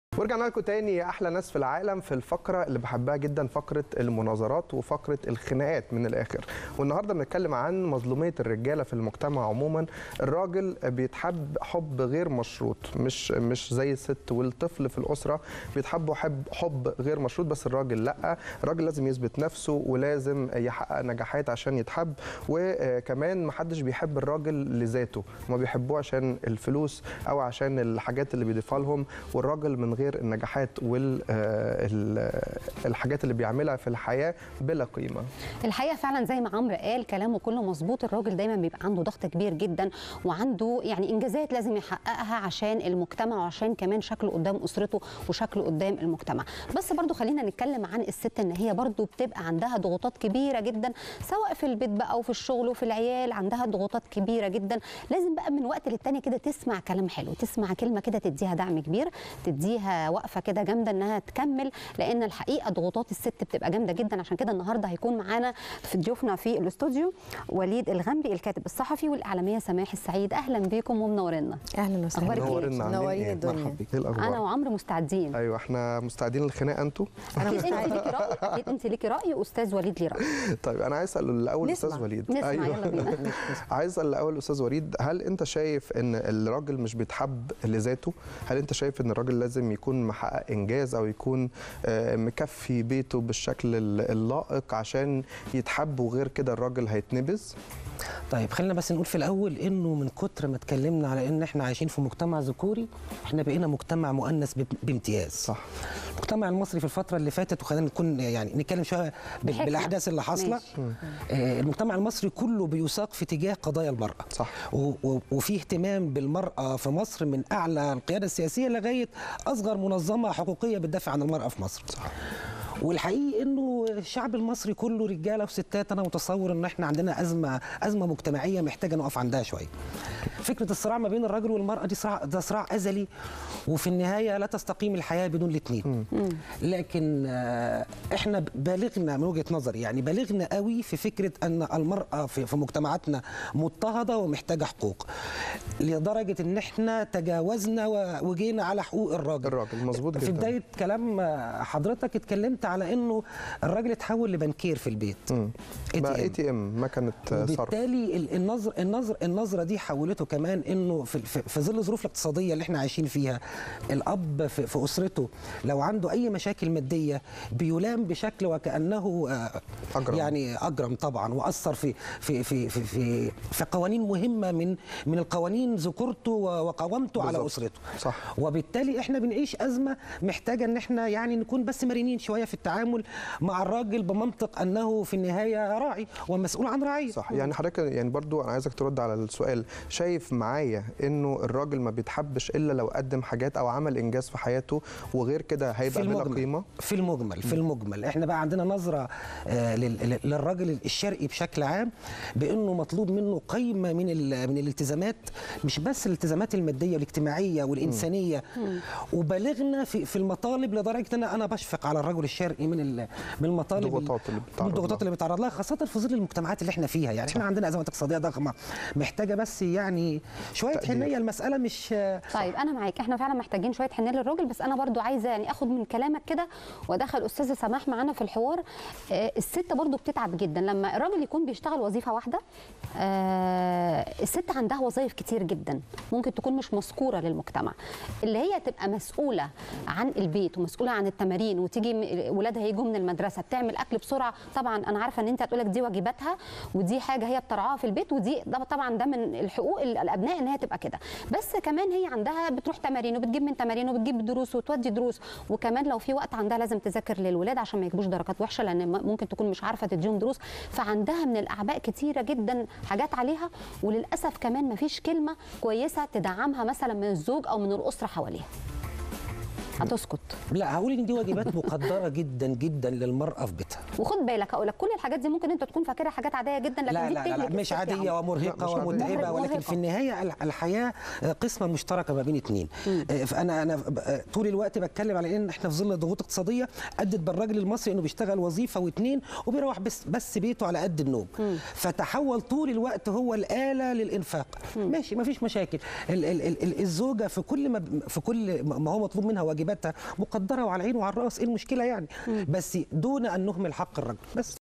ورجعنا لكم تاني يا احلى ناس في العالم في الفقره اللي بحبها جدا فقره المناظرات وفقره الخناقات من الاخر والنهارده بنتكلم عن مظلوميه الرجاله في المجتمع عموما الراجل بيتحب حب غير مشروط مش مش زي الست والطفل في الاسره بيتحبوا حب حب غير مشروط بس الراجل لا الراجل لازم يثبت نفسه ولازم يحقق نجاحات عشان يتحب وكمان محدش بيحب الراجل لذاته ما بيحبوه عشان الفلوس او عشان الحاجات اللي بيضيفها لهم والراجل من غير النجاحات والحاجات اللي بيعملها في الحياه بلا قيمه الحقيقه فعلا زي ما عمرو قال كلامه كله مظبوط الراجل دايما بيبقى عنده ضغط كبير جدا وعنده يعني انجازات لازم يحققها عشان المجتمع وعشان كمان شكله قدام اسرته وشكله قدام المجتمع بس برضو خلينا نتكلم عن الست ان هي برضو بتبقى عندها ضغوطات كبيره جدا سواء في البيت بقى وفي الشغل وفي العيال عندها ضغوطات كبيره جدا لازم بقى من وقت للتاني كده تسمع كلام حلو تسمع كلمه كده تديها دعم كبير تديها وقفه كده جامده انها تكمل لان الحقيقه ضغوطات الست بتبقى جامده جدا عشان كده النهارده هيكون معانا في ضيوفنا في الاستوديو وليد الغمري الكاتب الصحفي والاعلاميه سماح السعيد اهلا بيكم ومنورنا اهلا وسهلا أخبارك إيه؟ منورنا عاملين منورين إيه؟ الدنيا. مرحبا بيك. ايه الاخبار انا وعمرو مستعدين ايوه احنا مستعدين للخناقه انتوا انا اكيد انت مستعده ليكي راي اكيد انت ليكي راي استاذ وليد ليه راي طيب انا عايز اسال الاول نسمع. استاذ وليد نسمع يلا بينا عايز اسال الاول استاذ وليد هل انت شايف ان الراجل مش بيتحب لذاته هل انت شايف ان الراجل لازم يكون محقق انجاز او يكون آه، مكفي بيته بالشكل ال- اللائق عشان يتحب وغير كده الراجل هيتنبذ طيب خلينا بس نقول في الاول انه من كتر ما اتكلمنا على ان احنا عايشين في مجتمع ذكوري احنا بقينا مجتمع مؤنث ب- بامتياز صح المجتمع المصري في الفتره اللي فاتت وخلينا نكون يعني نتكلم شويه بال- بحكمة. بالاحداث اللي حاصله ماشي. آه، المجتمع المصري كله بيساق في اتجاه قضايا المراه صح. و- و- وفي اهتمام بالمراه في مصر من اعلى القياده السياسيه لغايه اصغر منظمه حقوقيه بتدافع عن المراه في مصر صح والحقيقي انه الشعب المصري كله رجاله وستات انا متصور ان احنا عندنا ازمه ازمه مجتمعيه محتاجه نقف عندها شويه. فكره الصراع ما بين الرجل والمراه دي صراع ده صراع ازلي وفي النهايه لا تستقيم الحياه بدون الاثنين. لكن آه، احنا بالغنا من وجهه نظري يعني بالغنا قوي في فكره ان المراه في في مجتمعاتنا مضطهده ومحتاجه حقوق. لدرجه ان احنا تجاوزنا و- وجينا على حقوق الراجل. الراجل مظبوط في جدا بدايه كلام حضرتك اتكلمت على انه الراجل اتحول لبنكير في البيت مم. بقى اي ATM. تي ام مكنه صرف وبالتالي ال- النظر النظر النظره دي حولته كمان انه في, في, في ظل الظروف الاقتصاديه اللي احنا عايشين فيها الاب في, في اسرته لو عنده اي مشاكل ماديه بيلام بشكل وكانه آه، أجرم. يعني اجرم طبعا واثر في في في في في, في قوانين مهمه من من القوانين ذكورته و- وقوامته على بالظبط. اسرته صح. وبالتالي احنا بنعيش ازمه محتاجه ان احنا يعني نكون بس مرنين شويه في التعامل مع الراجل بمنطق انه في النهايه راعي ومسؤول عن رعيه صح يعني حضرتك يعني برضو انا عايزك ترد على السؤال شايف معايا انه الراجل ما بيتحبش الا لو قدم حاجات او عمل انجاز في حياته وغير كده في هيبقى بلا المجمل قيمه في المجمل في المجمل احنا بقى عندنا نظره آه، لل- لل- للراجل الشرقي بشكل عام بانه مطلوب منه قيمه من ال- من الالتزامات مش بس الالتزامات الماديه والاجتماعيه والانسانيه وبالغنا في في المطالب لدرجه ان انا بشفق على الرجل الشرقي من ال- من المطالب الضغوطات اللي من بتتعرض الضغوطات لها. اللي بيتعرض لها خاصه في ظل المجتمعات اللي احنا فيها يعني احنا عندنا ازمات اقتصاديه ضخمه محتاجه بس يعني شويه تقدير. حنيه المساله مش طيب انا معاك احنا فعلا محتاجين شويه حنيه للراجل بس انا برضو عايزه يعني اخد من كلامك كده وادخل استاذه سماح معانا في الحوار آه، الست برضو بتتعب جدا لما الراجل يكون بيشتغل وظيفه واحده آه، الست عندها وظائف كتير جدا ممكن تكون مش مذكوره للمجتمع اللي هي تبقى مسؤوله عن البيت ومسؤوله عن التمارين وتيجي م- ولادها يجوا من المدرسه بتعمل اكل بسرعه طبعا انا عارفه ان انت هتقولك دي واجباتها ودي حاجه هي بترعاها في البيت ودي ده طبعا ده من الحقوق ال- الابناء ان هي تبقى كده بس كمان هي عندها بتروح تمارين وبتجيب من تمارين وبتجيب دروس وتودي دروس وكمان لو في وقت عندها لازم تذاكر للولاد عشان ما يجيبوش درجات وحشه لان م- ممكن تكون مش عارفه تديهم دروس فعندها من الاعباء كتيره جدا حاجات عليها وللاسف كمان ما فيش كلمه كويسه تدعمها مثلا من الزوج او من الاسره حواليها هتسكت لا هقول ان دي واجبات مقدره جدا جدا للمراه في بيتها وخد بالك هقول لك كل الحاجات دي ممكن انت تكون فاكرها حاجات عاديه جدا لكن لا دي لا لا, لا بتهلك مش الست يا عاديه عمر. لا، ومرهقه مش عادية. ومتعبه ولكن مرهقة. في النهايه ال- الحياه قسمه مشتركه ما بين اثنين فانا انا ب- طول الوقت بتكلم على ان احنا في ظل ضغوط اقتصاديه ادت بالراجل المصري انه بيشتغل وظيفه واثنين وبيروح بس بس بيته على قد النوم فتحول طول الوقت هو الاله للانفاق ماشي ما فيش مشاكل ال ال ال ال- الزوجه في كل ما ب- في كل ما هو مطلوب منها واجباتها مقدره وعلى العين وعلى الراس ايه المشكله يعني بس دون ان نهمل حق الرجل بس